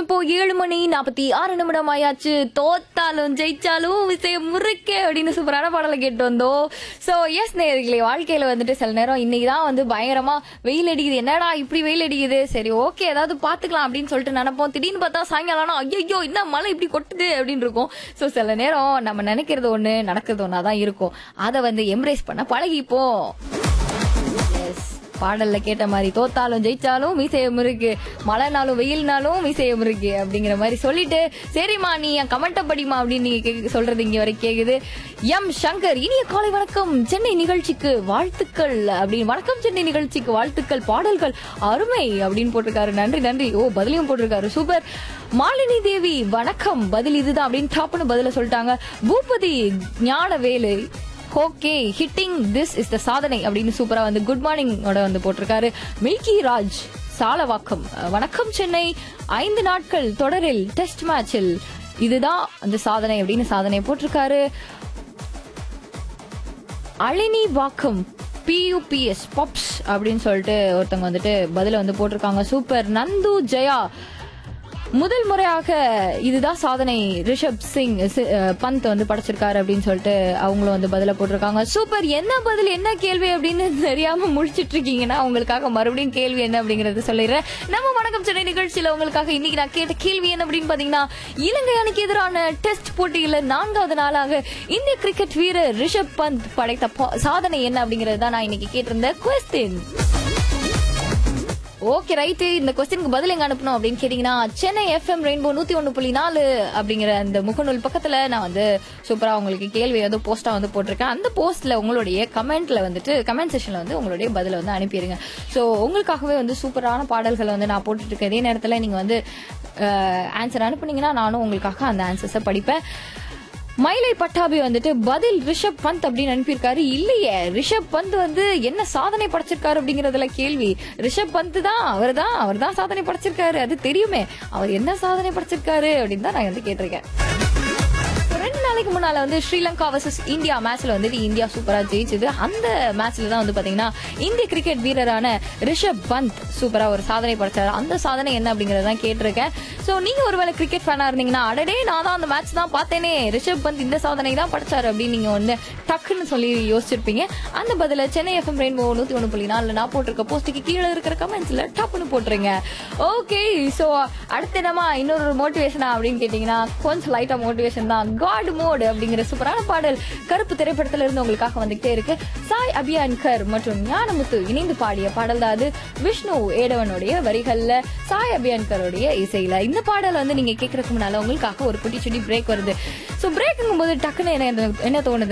இப்போ ஏழு மணி நாற்பத்தி ஆறு நிமிடம் ஆயாச்சு தோத்தாலும் ஜெயிச்சாலும் விஷயம் முறுக்கே அப்படின்னு சூப்பரான பாடலை கேட்டு வந்தோம் ஸோ எஸ் நேர்களே வாழ்க்கையில வந்துட்டு சில நேரம் இன்னைக்கு தான் வந்து பயங்கரமா வெயில் அடிக்குது என்னடா இப்படி வெயில் அடிக்குது சரி ஓகே ஏதாவது பாத்துக்கலாம் அப்படின்னு சொல்லிட்டு நினைப்போம் திடீர்னு பார்த்தா சாயங்காலம் ஐயோ என்ன மழை இப்படி கொட்டுது அப்படின்னு இருக்கும் ஸோ சில நேரம் நம்ம நினைக்கிறது ஒண்ணு நடக்கிறது ஒன்றா தான் இருக்கும் அதை வந்து எம்ப்ரேஸ் பண்ண பழகிப்போம் எஸ் பாடல்ல கேட்ட மாதிரி தோத்தாலும் ஜெயிச்சாலும் மீசையம் இருக்கு மழைனாலும் வெயில்னாலும் மீசையம் இருக்கு அப்படிங்கிற மாதிரி சொல்லிட்டு சரிம்மா நீ என் கமெண்ட படிமா அப்படின்னு நீங்க கேக்க- சொல்றது இங்க வரை கேக்குது எம் சங்கர் இனிய காலை வணக்கம் சென்னை நிகழ்ச்சிக்கு வாழ்த்துக்கள் அப்படின்னு வணக்கம் சென்னை நிகழ்ச்சிக்கு வாழ்த்துக்கள் பாடல்கள் அருமை அப்படின்னு போட்டிருக்காரு நன்றி நன்றி ஓ பதிலையும் போட்டிருக்காரு சூப்பர் மாலினி தேவி வணக்கம் பதில் இதுதான் அப்படின்னு டாப்னு பதில சொல்லிட்டாங்க Boopathi Gnanavelu okay hitting this is the சாதனை அப்படின்னு சூப்பரா வந்து குட் மார்னிங்கோட வந்து போட்டிருக்காரு மில்கி ராஜ் சாலவாக்கம் அஹ், வணக்கம் சென்னை ஐந்து நாட்கள் தொடரில் டெஸ்ட் மேட்சில் இதுதான் அந்த சாதனை அப்படின்னு சாதனை போட்டிருக்காரு அழினி வாக்கம் பியூபிஎஸ் பாப்ஸ் அப்படின்னு சொல்லிட்டு ஒருத்தவங்க வந்துட்டு பதில வந்து போட்டிருக்காங்க சூப்பர் நந்து ஜெயா முதல் முறையாக இதுதான் சாதனை ரிஷப் சிங் சி- அஹ் பந்த் வந்து படைச்சிருக்காரு அப்படின்னு சொல்லிட்டு அவங்களும் வந்து பதில போட்டிருக்காங்க சூப்பர் என்ன பதில் என்ன கேள்வி அப்படின்னு தெரியாம முடிச்சிட்டு இருக்கீங்கன்னா உங்களுக்காக மறுபடியும் கேள்வி என்ன அப்படிங்கறது சொல்லிடுறேன் நம்ம வணக்கம் சென்னை நிகழ்ச்சியில உங்களுக்காக இன்னைக்கு நான் கேட்ட கேள்வி என்ன அப்படின்னு பாத்தீங்கன்னா இலங்கை அணிக்கு எதிரான டெஸ்ட் போட்டியில நான்காவது நாளாக இந்திய கிரிக்கெட் வீரர் ரிஷப் பந்த் படைத்த பா- சாதனை என்ன அப்படிங்கறது தான் நான் இன்னைக்கு கேட்டிருந்த கொஸ்டின் ஓகே ரைட்டு இந்த கொஸ்டினுக்கு பதில் எங்க அனுப்பணும் அப்படின்னு கேட்டீங்கன்னா சென்னை எஃப்எம் ரெயின்போ நூத்தி ஒன்று புள்ளி நாலு அப்படிங்கிற அந்த முகநூல் பக்கத்துல நான் வந்து சூப்பரா உங்களுக்கு கேள்வி வந்து போஸ்டா வந்து போட்டிருக்கேன் அந்த போஸ்ட்ல உங்களுடைய கமெண்ட்ல வந்துட்டு கமெண்ட் செஷன்ல வந்து உங்களுடைய பதில வந்து அனுப்பிடுங்க ஸோ உங்களுக்காகவே வந்து சூப்பரான பாடல்களை வந்து நான் போட்டுட்டு இருக்கேன் இதே நேரத்துல நீங்க வந்து ஆன்சர் அனுப்புனீங்கன்னா நானும் உங்களுக்காக அந்த ஆன்சர்ஸை படிப்பேன் மயிலை பட்டாபி வந்துட்டு பதில் ரிஷப் பந்த் அப்படின்னு அனுப்பியிருக்காரு இல்லையே ரிஷப் பந்த் வந்து என்ன சாதனை படைச்சிருக்காரு அப்படிங்கறதுல கேள்வி ரிஷப் பந்த் தான் அவர் தான் அவர் தான் சாதனை படைச்சிருக்காரு அது தெரியுமே அவர் என்ன சாதனை படைச்சிருக்காரு அப்படின்னு தான் நான் வந்து கேட்டிருக்கேன் ரெண்டு நாளைக்கு முன்னால வந்து ஸ்ரீலங்கா வர்சஸ் இந்தியா மேட்ச்ல வந்துட்டு இந்தியா சூப்பரா ஜெயிச்சது அந்த மேட்ச்ல தான் வந்து பாத்தீங்கன்னா இந்திய கிரிக்கெட் வீரரான ரிஷப் பந்த் சூப்பரா ஒரு சாதனை படைச்சாரு அந்த சாதனை என்ன அப்படிங்கறத தான் கேட்டிருக்கேன் சோ நீங்க ஒருவேளை கிரிக்கெட் ஃபேனா இருந்தீங்கன்னா அடடே நான் தான் அந்த மேட்ச் தான் பார்த்தேனே ரிஷப் பந்த் இந்த சாதனை தான் படைச்சாரு அப்படின்னு நீங்க வந்து டக்குன்னு சொல்லி யோசிச்சிருப்பீங்க அந்த பதில சென்னை எஃப்எம் ரெயின்போ நூத்தி ஒண்ணு புள்ளி நாலுல நான் போட்டிருக்க போஸ்ட்டுக்கு கீழே இருக்கிற கமெண்ட்ஸ்ல டப்புன்னு போட்டுருங்க ஓகே சோ அடுத்து என்னமா இன்னொரு மோட்டிவேஷனா அப்படின்னு கேட்டீங்கன்னா கொஞ்சம் லைட்டா மோட்டிவேஷன் தான் காட் மோடு அப்படிங்கிற சூப்பரான பாடல் கருப்பு திரைப்படத்துல இருந்து உங்களுக்காக வந்துகிட்டே இருக்கு சாய் அபியான்கர் மற்றும் ஞானமுத்து இணைந்து பாடிய பாடல் தான் அது விஷ்ணு ஏடவனுடைய வரிகள்ல சாய் அபியான்கருடைய இசையில இந்த பாடல் வந்து நீங்க கேட்கறதுக்கு முன்னால உங்களுக்காக ஒரு குட்டி சுட்டி பிரேக் வருது சோ பிரேக்குங்கும் போது டக்குன்னு என்ன என்ன தோணுது